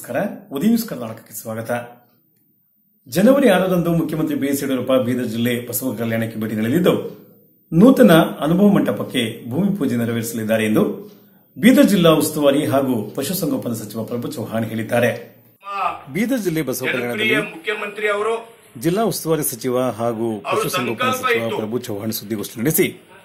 ನಮಸ್ಕಾರ ಉದಯ ನ್ಯೂಸ್ ಕರ್ನಾಟಕಕ್ಕೆ ಸ್ವಾಗತ ಜನವರಿ ಆರರಂದು ಮುಖ್ಯಮಂತ್ರಿ ಬಿಎಸ್ ಯಡಿಯೂರಪ್ಪ ಬೀದರ್ ಜಿಲ್ಲೆ ಬಸವ ಕಲ್ಯಾಣಕ್ಕೆ ಭೇಟಿ ನೀಡಲಿದ್ದು ನೂತನ ಅನುಭವ ಮಂಟಪಕ್ಕೆ ಭೂಮಿ ಪೂಜೆ ನೆರವೇರಿಸಲಿದ್ದಾರೆ ಎಂದು ಬೀದರ್ ಜಿಲ್ಲಾ ಉಸ್ತುವಾರಿ ಹಾಗೂ ಪಶುಸಂಗೋಪನಾ ಸಚಿವ ಪ್ರಭು ಚೌಹಾಣ್ ಹೇಳಿದ್ದಾರೆ ಬೀದರ್ ಜಿಲ್ಲೆ ಬಸವ ಕಲ್ಯಾಣದಲ್ಲಿ ಜನಪ್ರಿಯ ಮುಖ್ಯಮಂತ್ರಿ ಅವರು ಜಿಲ್ಲಾ ಉಸ್ತುವಾರಿ ಸಚಿವ ಹಾಗೂ ಪಶುಸಂಗೋಪನಾ ಸಂಕಲ್ಪ ಸಚಿವ ಇತ್ತು. ಪ್ರಭು ಚೌಹಾಣ್ ಸುದ್ದಿಗೋಷ್ಠಿ ನಡೆಸಿ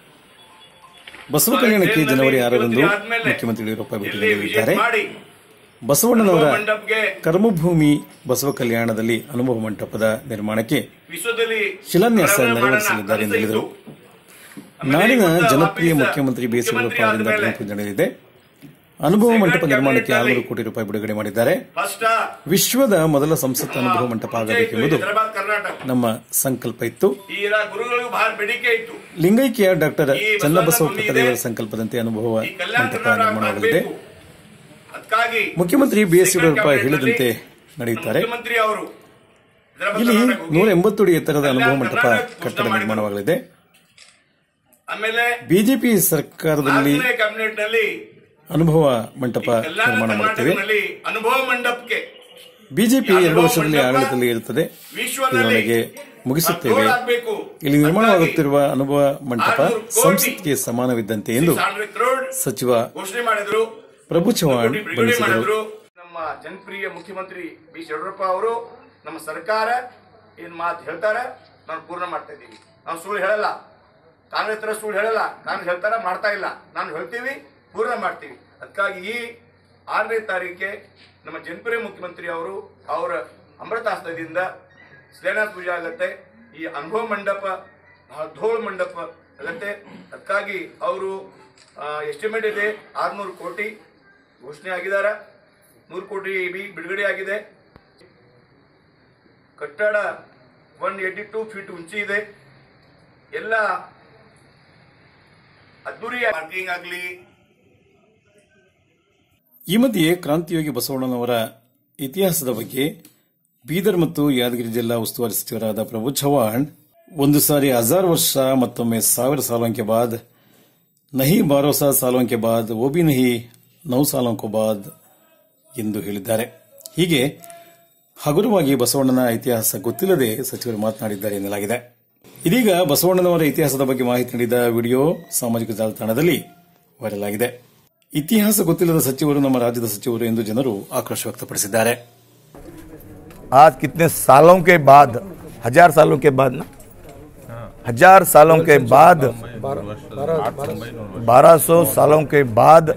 ಬಸವ ಕಲ್ಯಾಣಕ್ಕೆ ಜನವರಿ ಆರರಂದು ಮುಖ್ಯಮಂತ್ರಿ ಯಡಿಯೂರಪ್ಪ ಭೇಟಿ ಇಲ್ಲಿ ನೀಡಲಿದ್ದಾರೆ ವಿಸಿಟ್ ಮಾಡಿ ಬಸವಣ್ಣನವರ ಮಂಡಪ್ಗೆ ಕರ್ಮಭೂಮಿ ಬಸವ ಕಲ್ಯಾಣದಲ್ಲಿ ಅನುಭವ ಮಂಟಪದ ನಿರ್ಮಾಣಕ್ಕೆ ವಿಶ್ವದಲ್ಲಿ ಶಿಲಾನ್ಯಾಸ ಪ್ರಧಾನ ನೆರವೇರಿಸಲಿದ್ದಾರೆ ಎಂದು ಹೇಳಿದರು ಆಮೇಲೆ ನಾಡಿನ ಇವತ್ತು ಜನಪ್ರಿಯ ವಾಪಸ್ ಮುಖ್ಯಮಂತ್ರಿ ಬಿಎಸ್ ಯಡಿಯೂರಪ್ಪ ಅವರಿಂದ ಮುಖ್ಯಮಂತ್ರಿ ಭೂಮಿ ಪೂಜೆ ನಡೆದಿದೆ ಅನುಭವ ಮಂಟಪ ನಿರ್ಮಾಣಕ್ಕೆ ಆರುನೂರು ಕೋಟಿ ರೂಪಾಯಿ ಬಿಡುಗಡೆ ಮಾಡಿದ್ದಾರೆ ಫಸ್ಟ್ ವಿಶ್ವದ ಮೊದಲ ಸಂಸತ್ ಅನುಭವ ಮಂಟಪ ಆಗಬೇಕೆಂಬುದು ಹೈದರಾಬಾದ್ ಕರ್ನಾಟಕ ನಮ್ಮ ಸಂಕಲ್ಪ ಇತ್ತು ಈ ರ- ಗುರುಗಳಿಗೂ ಬಹಳ ಬೇಡಿಕೆ ಇತ್ತು ಲಿಂಗೈಕ್ಯ ಡಾಕ್ಟರ್ ಈ ಬಸವಣ್ಣ ಚನ್ನಬಸವ ಭೂಮಿ ಕಟ್ಟಡೆಯವರ ಇದೆ. ಸಂಕಲ್ಪದಂತೆ ಅನುಭವ ಈ ಕಲ್ಯಾಣ ಮಂಟಪ ಕರ್ನಾಟಕ ನಿರ್ಮಾಣವಾಗಲಿದೆ ಮಾಡಬೇಕು ಅದಕ್ಕಾಗಿ ಮುಖ್ಯಮಂತ್ರಿ ಬಿಎಸ್ Second ಯಡಿಯೂರಪ್ಪ cabinet ಹೇಳಿದಂತೆ ನಲ್ಲಿ ನಡೆಯುತ್ತಾರೆ ಮುಖ್ಯಮಂತ್ರಿ ಅವರು ಹೈದರಾಬಾದ್ ಇಲ್ಲಿ ಕರ್ನಾಟಕ ಹೋಗಿ ನೂರ ಎಂಬತ್ತು ಅಡಿ ಎತ್ತರದ ಅನುಭವ ಕಲ್ಯಾಣ ಮಂಟಪ ಕರ್ನಾಟಕ ಕಟ್ಟಡ ಘೋಷಣೆ ಮಾಡಿದ್ರು. ನಿರ್ಮಾಣವಾಗಲಿದೆ ಆಮೇಲೆ ಬಿಜೆಪಿ ಸರ್ಕಾರದಲ್ಲಿ ನಾಲ್ಕನೇ ಕ್ಯಾಬಿನೆಟ್ ನಲ್ಲಿ ಅನುಭವ ಮಂಟಪ ಕಲ್ಯಾಣ ನಿರ್ಮಾಣ ಮಾಡುತ್ತೇವೆ ಕರ್ನಾಟಕದಲ್ಲಿ ಅನುಭವ ಮಂಡಪಕ್ಕೆ ಬಿಜೆಪಿ ಈ ಎರಡು ಅನುಭವ ವರ್ಷದಲ್ಲಿ ಮಂಟಪ ಆಡಳಿತದಲ್ಲಿ ಇರುತ್ತದೆ ವಿಶ್ವದಲ್ಲಿ ಇದರೊಳಗೆ ಮುಗಿಸುತ್ತೇವೆ ಆಗ್ಬೇಕು. ಇಲ್ಲಿ ನಿರ್ಮಾಣವಾಗುತ್ತಿರುವ ಅನುಭವ ಮಂಟಪ ಆರ್ನೂರು ಕೋಟಿ. ಸಂಸತ್ಗೆ ಸಮಾನವಿದ್ದಂತೆ ಎಂದು ಸಾವಿರ ಕ್ರೋಡ್ ಸಚಿವ ಘೋಷಣೆ ಮಾಡಿದ್ರು ಪ್ರಭು ಚವ್ಹಾಣ್ ಕೋಟಿ ಬಿಡುಗಡೆ ಬಣ್ಣಿಸಿದರು ಮಾಡಿದ್ರು ನಮ್ಮ ಜನಪ್ರಿಯ ಮುಖ್ಯಮಂತ್ರಿ ಬಿ ಎಸ್ ಯಡಿಯೂರಪ್ಪ ಅವರು ನಮ್ಮ ಸರ್ಕಾರ ಏನ್ ಮಾತು ಹೇಳ್ತಾರೆ ನಾವು ಪೂರ್ಣ ಮಾಡ್ತಾ ಇದ್ದೀವಿ ನಾವು ಸುಳ್ಳು ಹೇಳಲ್ಲ ಕಾಂಗ್ರೆಸ್ ತರ ಸುಳ್ಳು ಹೇಳಲ್ಲ ಕಾಂಗ್ರೆಸ್ ಹೇಳ್ತಾರ ಮಾಡ್ತಾ ಇಲ್ಲ ನಾನು ಹೇಳ್ತೀವಿ ಪೂರ್ಣ ಮಾಡ್ತೀವಿ ಅದಕ್ಕಾಗಿ ಈ ಆರನೇ ತಾರೀಕಿಗೆ ನಮ್ಮ ಜನಪ್ರಿಯ ಮುಖ್ಯಮಂತ್ರಿ ಅವರು ಅವರ ಅಮೃತಾಸ್ತ್ರದಿಂದ ಶಿಲಾನ್ಯಾಸ ಪೂಜೆ ಆಗತ್ತೆ ಈ ಅನುಭವ ಮಂಡಪ ಬಹಳ ಧೋಳ್ ಮಂಡಪ ಆಗತ್ತೆ ಅದಕ್ಕಾಗಿ ಅವರು ಎಸ್ಟಿಮೇಟ್ ಇದೆ ಆರ್ನೂರು ಕೋಟಿ ಘೋಷಣೆ ಆಗಿದ್ದಾರೆ ನೂರು ಕೋಟಿ ಬಿ ಬಿಡುಗಡೆ ಆಗಿದೆ ಕಟ್ಟಡ ಒನ್ ಏಯ್ಟಿ ಟೂ ಫೀಟ್ ಉಂಚಿ ಇದೆ ಎಲ್ಲ ಅದ್ದೂರಿ ಪಾರ್ಕಿಂಗ್ ಆಗಲಿ ಈ ಮಧ್ಯೆ ಕ್ರಾಂತಿಯೋಗಿ ಬಸವಣ್ಣನವರ ಇತಿಹಾಸದ ಬಗ್ಗೆ ಬೀದರ್ ಮತ್ತು ಯಾದಗಿರಿ ಜಿಲ್ಲಾ ಉಸ್ತುವಾರಿ ಸಚಿವರಾದ ಪ್ರಭು ಚವ್ಹಾಣ್ ಒಂದು ಸಾರಿ ಹಜಾರ್ ವರ್ಷ ಮತ್ತೊಮ್ಮೆ ಸಾವಿರ ಸಾಲೋಂಕೆ ಬಾದ್ ನಹಿ ಬಾರೋಸಾ ಸಾಲೋಂಕೆ ಬಾದ್ ಓಬಿ ನಹಿ ನೌ ಸಾಲೋಂಕೋ ಬಾದ್ ಎಂದು ಹೇಳಿದ್ದಾರೆ ಹೀಗೆ ಹಗುರವಾಗಿ ಬಸವಣ್ಣನ ಇತಿಹಾಸ ಗೊತ್ತಿಲ್ಲದೆ ಸಚಿವರು ಮಾತನಾಡಿದ್ದಾರೆ ಎನ್ನಲಾಗಿದೆ ಇದೀಗ ಬಸವಣ್ಣನವರ ಇತಿಹಾಸದ ಬಗ್ಗೆ ಮಾಹಿತಿ ನೀಡಿದ ವಿಡಿಯೋ ಸಾಮಾಜಿಕ ಜಾಲತಾಣದಲ್ಲಿ ವೈರಲ್ ಆಗಿದೆ ಇತಿಹಾಸ ಗೊತ್ತಿಲ್ಲದ ಸಚಿವರು ನಮ್ಮ ರಾಜ್ಯದ ಸಚಿವರು ಎಂದು ಜನರು ಆಕ್ರೋಶ ವ್ಯಕ್ತಪಡಿಸಿದ್ದಾರೆ आज कितने सालों के बाद हजार सालों के बाद ना हजार सालों के बाद बारह सौ सालों के बाद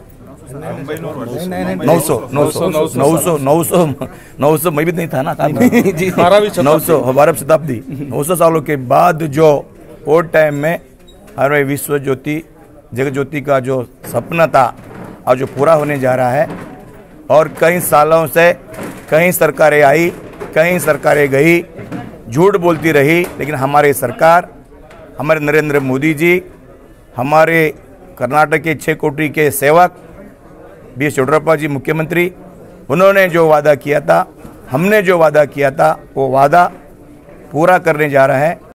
नौ सौ नौ सौ नौ सौ नौ सौ नौ सौ मैं भी नहीं था ना नौ सौ बारह शताब्दी नौ सौ सालों के बाद जो वो टाइम में हमारे विश्व ज्योति जगत ज्योति का जो सपना था और जो पूरा होने जा रहा है और कई सालों से कई सरकारें आई कई सरकारें गई झूठ बोलती रही लेकिन हमारी सरकार हमारे नरेंद्र मोदी जी हमारे कर्नाटक के छः कोटि के सेवक बी एस येडियुरप्पा जी मुख्यमंत्री उन्होंने जो वादा किया था हमने जो वादा किया था वो वादा पूरा करने जा रहा है